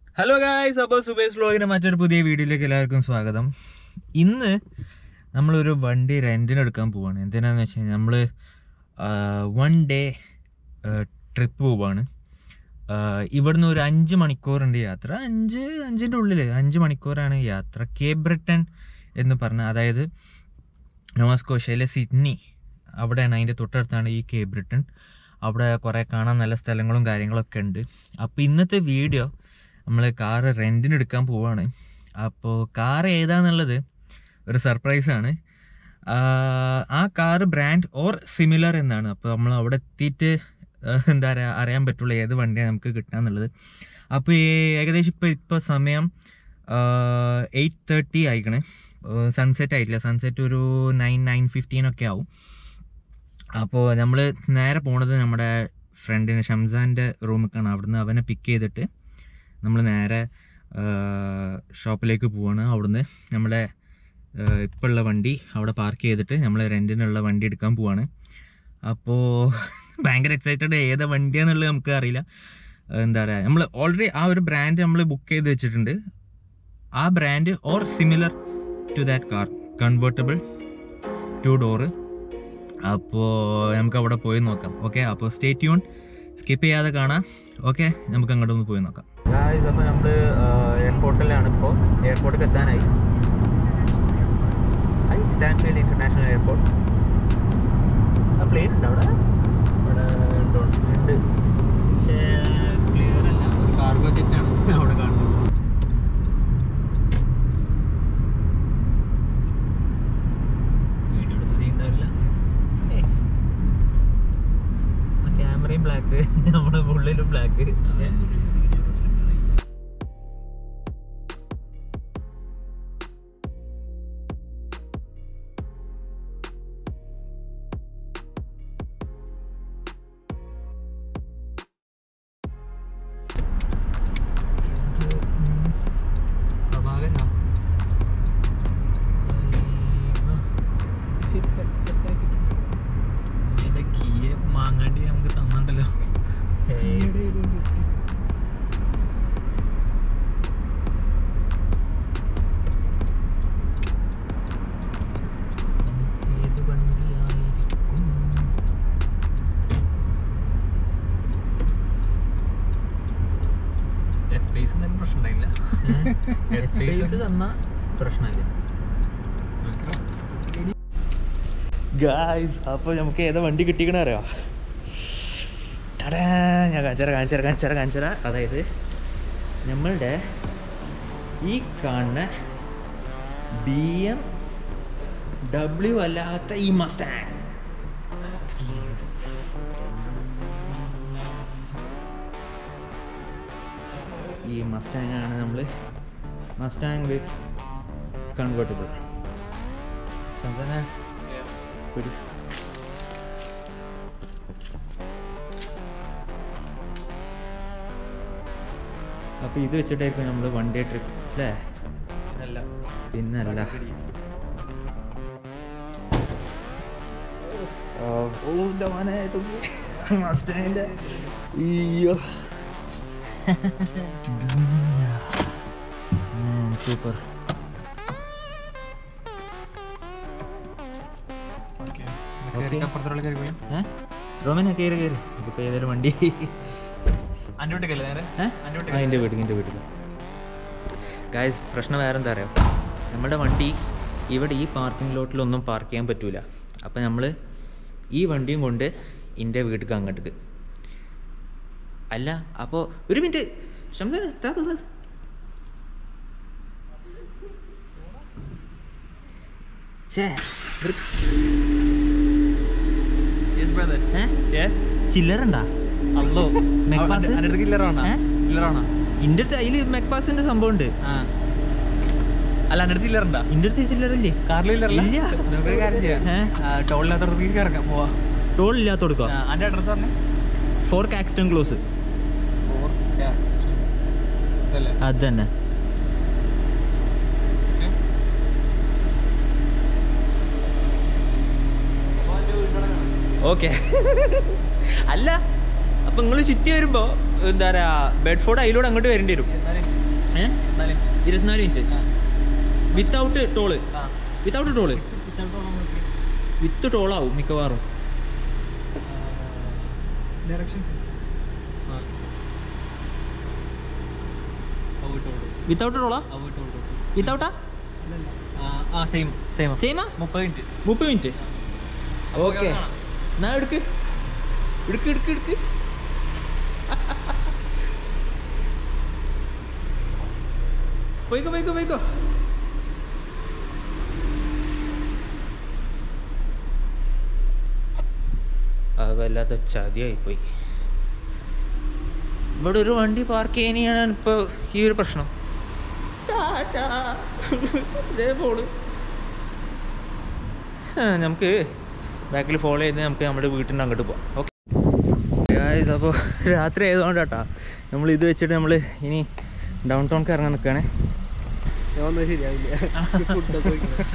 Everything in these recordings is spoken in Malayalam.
ഹലോ ഗായ്സ് അപ്പോൾ സുബേസ് വ്ലോഗിൻ്റെ മറ്റൊരു പുതിയ വീഡിയോയിലേക്ക് എല്ലാവർക്കും സ്വാഗതം ഇന്ന് നമ്മളൊരു വണ്ടി റെൻറ്റിന് എടുക്കാൻ പോവാണ് എന്തിനാന്ന് വെച്ച് കഴിഞ്ഞാൽ നമ്മൾ വൺ ഡേ ട്രിപ്പ് പോവാണ് ആഹ് ഇവിടുന്ന് ഒരു അഞ്ച് മണിക്കൂറുണ്ട് യാത്ര അഞ്ച് അഞ്ചിൻ്റെ ഉള്ളിൽ അഞ്ച് മണിക്കൂറാണ് യാത്ര കേപ്പ് ബ്രിട്ടൻ എന്ന് പറഞ്ഞ അതായത് നോവാസ്കോഷ്യയിലെ സിഡ്നി അവിടെയാണ് അതിൻ്റെ തൊട്ടടുത്താണ് ഈ കേപ്പ് ബ്രിട്ടൻ അവിടെ കുറേ കാണാൻ നല്ല സ്ഥലങ്ങളും കാര്യങ്ങളൊക്കെ ഉണ്ട് അപ്പോൾ ഇന്നത്തെ വീഡിയോ നമ്മൾ കാറ് റെൻറ്റിന് എടുക്കാൻ പോവാണ് അപ്പോൾ കാർ ഏതാന്നുള്ളത് ഒരു സർപ്രൈസാണ് ആ കാറ് ബ്രാൻഡ് ഓർ സിമിലർ എന്നാണ് അപ്പോൾ നമ്മൾ അവിടെ എത്തിയിട്ട് ആ, എന്താ പറയുക അറിയാൻ പറ്റുള്ളൂ ഏത് വണ്ടിയാണ് നമുക്ക് കിട്ടാന്നുള്ളത് അപ്പോൾ ഈ ഏകദേശം ഇപ്പോൾ ഇപ്പോൾ സമയം എയ്റ്റ് തേർട്ടി ആയിക്കണേ സൺസെറ്റ് ആയിട്ടില്ല സൺസെറ്റ് ഒരു നയൻ നയൻ ഫിഫ്റ്റീൻ ഒക്കെ ആവും അപ്പോൾ നമ്മൾ നേരെ പോണത് നമ്മുടെ ഫ്രണ്ടിന് ഷംസാൻ്റെ റൂമിലേക്കാണ് അവിടുന്ന് അവനെ പിക്ക് ചെയ്തിട്ട് നമ്മൾ നേരെ ഷോപ്പിലേക്ക് പോവാണ് അവിടുന്ന് നമ്മളെ ഇപ്പോൾ ഉള്ള വണ്ടി അവിടെ പാർക്ക് ചെയ്തിട്ട് നമ്മൾ റെൻറ്റിനുള്ള വണ്ടി എടുക്കാൻ പോവാണ് അപ്പോൾ ഭയങ്കര എക്സൈറ്റഡ് ഏതാ വണ്ടിയാന്നുള്ളത് നമുക്ക് അറിയില്ല എന്താ പറയുക നമ്മൾ ഓൾറെഡി ആ ഒരു ബ്രാൻഡ് നമ്മൾ ബുക്ക് ചെയ്ത് വെച്ചിട്ടുണ്ട് ആ brand or similar to that car convertible two door അപ്പോൾ നമുക്ക് അവിടെ പോയി നോക്കാം ഓക്കെ അപ്പോൾ സ്റ്റേ ട്യൂൺ സ്കിപ്പ് ചെയ്യാതെ കാണാം ഓക്കെ നമുക്ക് അങ്ങോട്ട് ഒന്ന് പോയി നോക്കാം അപ്പോൾ നമ്മൾ എയർപോർട്ടിലാണ് ഇപ്പോൾ എയർപോർട്ടിൽ എത്താനായി സ്റ്റാൻഫീൽഡ് ഇന്റർനാഷണൽ എയർപോർട്ട് ആ പ്ലെയിൻ ഉണ്ട് അവിടെ ഉണ്ട് പക്ഷേ ക്ലിയർ അല്ല ഒരു കാർഗോ ജെറ്റാണ് അവിടെ കാണുന്നത് വീഡിയോ എടുത്ത് ചെയ്യുന്നുണ്ടാവില്ല ഏയ്. ആ ക്യാമറയും ബ്ലാക്ക് നമ്മുടെ ഉള്ളിലും ബ്ലാക്ക് വീഡിയോ ഫസ്റ്റ് പ്രഭാകരോ ഇതിന്റെ കീയെ മാങ്ങാണ്ടി നമുക്ക് തന്നിട്ടല്ലോ ഏത് വണ്ടിയായിരിക്കും എഫ് ഫേസ് എന്തായാലും പ്രശ്നം ഉണ്ടായില്ല ഫേസ് തന്ന പ്രശ്നമില്ല ഗായ്സ് അപ്പോൾ നമുക്ക് ഏതാ വണ്ടി കിട്ടിക്കണ അറിയോ ടടാ ഞാൻ കാണിച്ചറ കാണിച്ചറ കാണിച്ചറ കാണിച്ചറ അതായത് നമ്മളുടെ ഈ കാണുന്ന ബി എം ഡബ്ല്യു അല്ലാത്ത ഈ മസ്റ്റാങ് ഈ മസ്റ്റാങ് ആണ് നമ്മൾ മസ്റ്റാങ് വിത്ത് കൺവേർട്ടബിൾ പിടി അപ്പോൾ ഇത് വെച്ചിട്ടായിരിക്കും നമ്മൾ വൺ ഡേ ട്രിപ്പ് അല്ലേ പിന്നല്ല ഓ ദമാനെ മസ്റ്റാങ്ങിൻ്റെ അയ്യോ സൂപ്പർ അപ്പുറത്തുള്ള കയറി പോയി റോമന കയറി കയറി ഇതിപ്പോൾ ഏതൊരു വണ്ടി അൻ്റെ വീട്ടിൽ നേരെ അൻ്റെ വീട്ടിൽ എൻ്റെ വീട്ടിൽ എൻ്റെ വീട്ടിൽ ഗായ്സ് പ്രശ്നം വേറെ എന്താ അറിയാം നമ്മുടെ വണ്ടി ഇവിടെ ഈ പാർക്കിംഗ് ലോട്ടിലൊന്നും പാർക്ക് ചെയ്യാൻ പറ്റൂല അപ്പം നമ്മൾ ഈ വണ്ടിയും കൊണ്ട് എൻ്റെ വീട്ടിലേക്ക് അങ്ങോട്ടേക്ക് അല്ല അപ്പോൾ ഒരു മിനിറ്റ് ഷംസാൻ താ, താ, താ. ഛേ, ഒരു- യെസ് ബ്രദർ ഏ? യെസ് ചില്ലറുണ്ടാ അല്ലോ Mac pass? എൻ്റെ അടുത്ത് കില്ലറാണോ ഏ? ചില്ലറാണോ ഇൻ്റെ അടുത്ത് അതിൽ മെക്പാസിൻ്റെ സംഭവം ഉണ്ട് ആ അല്ല എൻ്റെ അടുത്ത് ചില്ലറുണ്ടാ ഇൻ്റെ അടുത്ത് ചില്ലറില്ലേ കാറിൽ ചില്ലറില്ല ഇല്ല. നമുക്കൊരു കാര്യം ചെയ്യാം ഏ? ടോളില്ലാത്തവർക്ക് ഇറങ്ങാം പോവാ ടോൾ ഇല്ലാത്ത കൊടുക്കുക എൻ്റെ അഡ്രസ്സ് പറഞ്ഞേ ഫോർ കാക്സ്റ്റൺ ക്ലോസ് ഇതല്ലേ അത് തന്നെ ഓക്കെ അല്ല അപ്പൊ നിങ്ങൾ ചുറ്റി വരുമ്പോ എന്താ പറയാ ബെഡ്ഫോർഡ് അതിലൂടെ അങ്ങോട്ട് വരേണ്ടി വരും എന്നാലും ഏ എന്നാലും ഇരുപത്തിനാല് മിനിറ്റ് വിത്തൗട്ട് ടോള് ആ വിത്തൗട്ട് ടോള് ചിലപ്പോൾ നമുക്ക് വിത്ത് ടോളാവും മിക്കവാറും ഡയറക്ഷൻസ് വിത്തൗട്ട് ടോളാ വിത്തൗട്ടാ ആ സെയിം സെയിം സെയിമാ മുപ്പത് മിനിറ്റ് മുപ്പത് മിനിറ്റ് ഓക്കെ എന്നാ എടുക്ക് എടുക്ക് എടുക്ക് എടുക്ക് പോയിക്കോ പോയിക്കോ പോയിക്കോ അത് വല്ലാത്ത ചതിയായി പോയി ഇവിടെ ഒരു വണ്ടി പാർക്ക് ചെയ്യാനാണ് ഇപ്പോൾ ഈ ഒരു പ്രശ്നം ടാറ്റാ. ദേ പോള് ആ, നമുക്ക് ബാക്കിൽ ഫോളോ ചെയ്ത് നമുക്ക് നമ്മുടെ വീട്ടിൻ്റെ അങ്ങോട്ട് പോവാം ഓക്കെ അപ്പോൾ രാത്രി ആയതുകൊണ്ട് കേട്ടോ നമ്മൾ ഇത് വെച്ചിട്ട് നമ്മൾ ഇനി ഡൗൺ ടൗണിക്ക് ഇറങ്ങാൻ നിൽക്കുകയാണ് ഞാൻ വന്നത് ശരിയാവില്ല ഫുഡൊക്കെ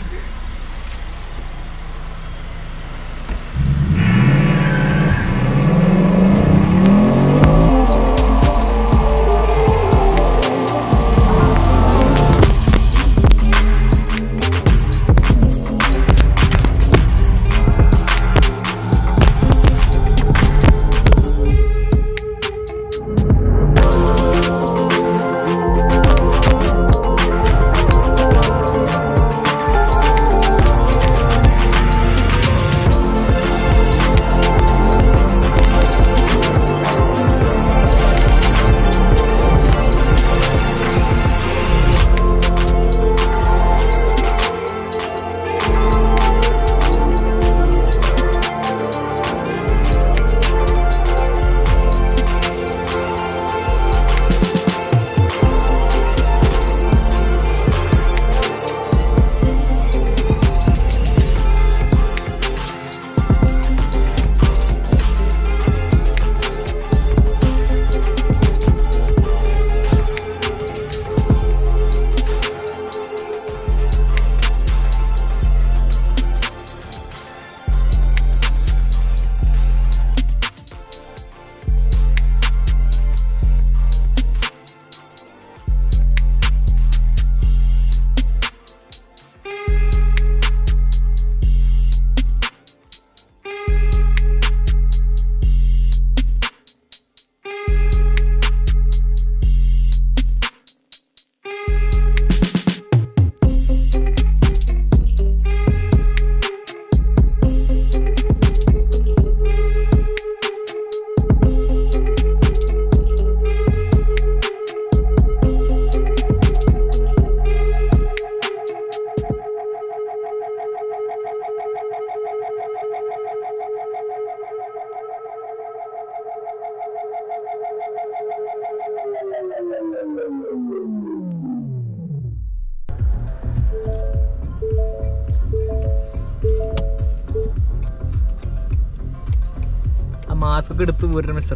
ആ മാസ്ക് ഒക്കെ എടുത്ത് പോരണം മിസ്റ്റർ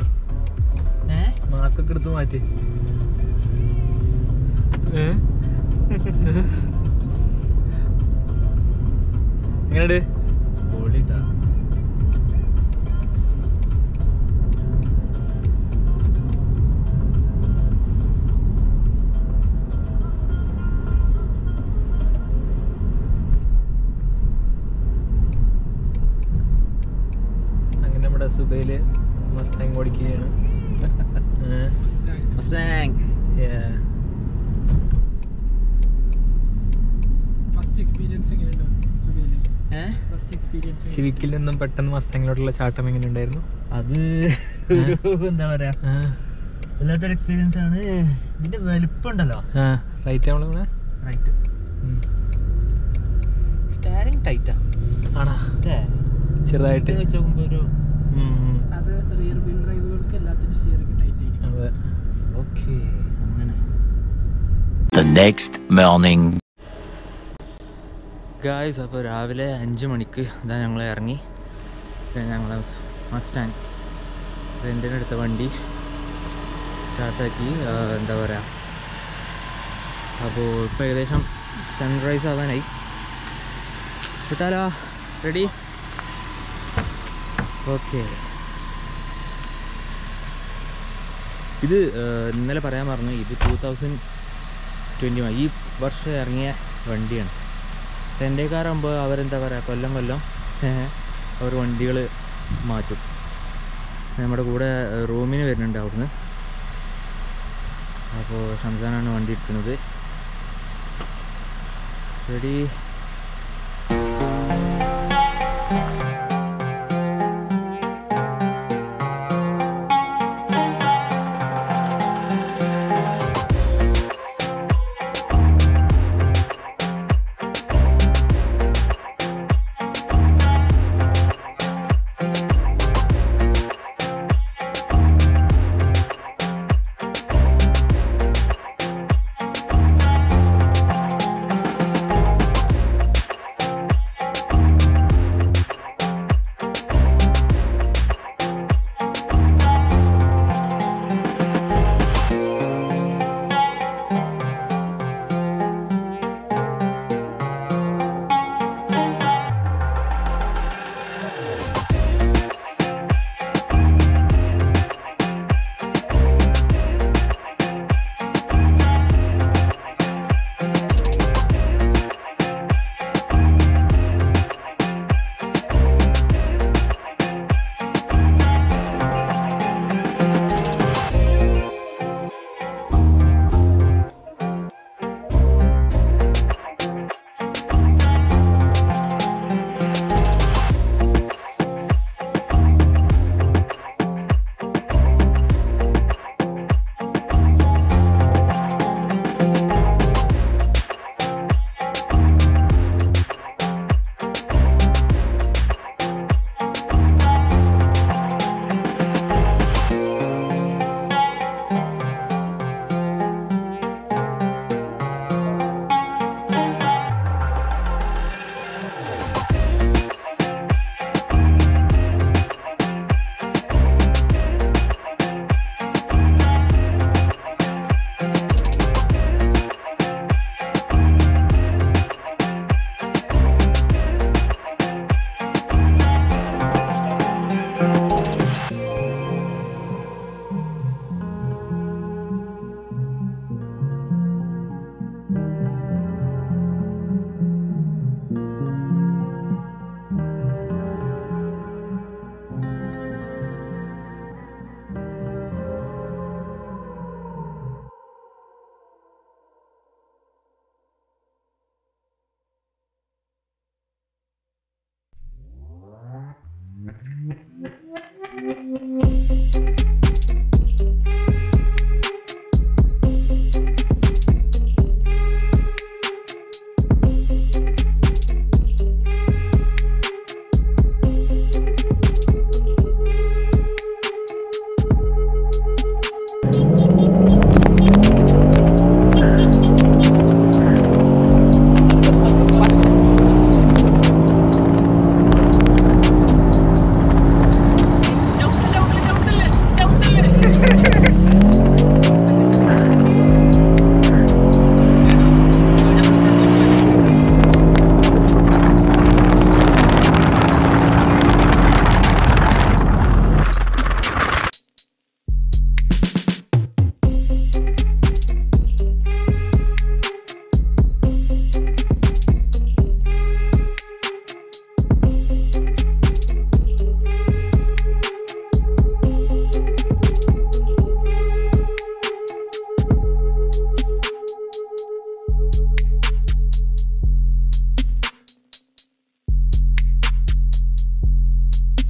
ഏഹ് മാസ്ക് ഒക്കെ എടുത്ത് മാറ്റി ഏ? എങ്ങനെയുണ്ട് പൊളിട്ടാ അങ്ങനെ നമ്മുടെ സുബൈല് മസ്താങ് ഓടിക്കുകയാണ് ഏ? Mustang Yeah. ഫസ്റ്റ് എക്സ്പീരിയൻസ് എങ്ങനെയുണ്ട് സുഖയില് ഏഹ് ഫസ്റ്റ് എക്സ്പീരിയൻസ് സിവിക്കിൽ നിന്നും പെട്ടെന്ന് മസ്താങ്ങിലോട്ടുള്ള ചാട്ടം എങ്ങനെ ഉണ്ടായിരുന്നു അത് ഒരു എന്താ പറയാ വല്ലാത്തൊരു എക്സ്പീരിയൻസ് ആണ് ഇതിന്റെ വലിപ്പം ഉണ്ടല്ലോ ആ റൈറ്റ് നമ്മളെ റൈറ്റ് സ്റ്റാരിങ് ടൈറ്റാ ആണോ അല്ലേ ചെറുതായിട്ട് വെച്ച് നോക്കുമ്പോ ഒരു ഉം, ഉം. അത് റിയർ വീൽ ഡ്രൈവുകൾക്ക് എല്ലാത്തിനും സ്റ്റിയറിംഗ് ടൈറ്റ് ആയിരിക്കും അതെ ഓക്കെ അങ്ങനെ The next morning. ഗായ്സ് അപ്പോൾ രാവിലെ അഞ്ച് മണിക്ക് ഇതാ ഞങ്ങൾ ഇറങ്ങി ഞങ്ങൾ മസ്റ്റാങ് റെൻറ്റിന് എടുത്ത വണ്ടി സ്റ്റാർട്ടാക്കി എന്താ പറയുക അപ്പോൾ ഇപ്പോൾ ഏകദേശം സൺറൈസ് ആവാനായി കിട്ടാലോ റെഡി ഓക്കെ ഇത് ആ, ഇന്നലെ പറയാൻ പറഞ്ഞു ഇത് ടൂ തൗസൻഡ് ട്വൻറ്റി വൺ ഈ വർഷം ഇറങ്ങിയ വണ്ടിയാണ് ടെൻഡേക്കാരാകുമ്പോൾ അവരെന്താ പറയുക കൊല്ലം കൊല്ലം അവർ വണ്ടികൾ മാറ്റും നമ്മുടെ കൂടെ റൂമിന് വരുന്നുണ്ട് അവിടുന്ന് അപ്പോൾ ഷംസാനാണ് വണ്ടി എടുക്കുന്നത് റെഡി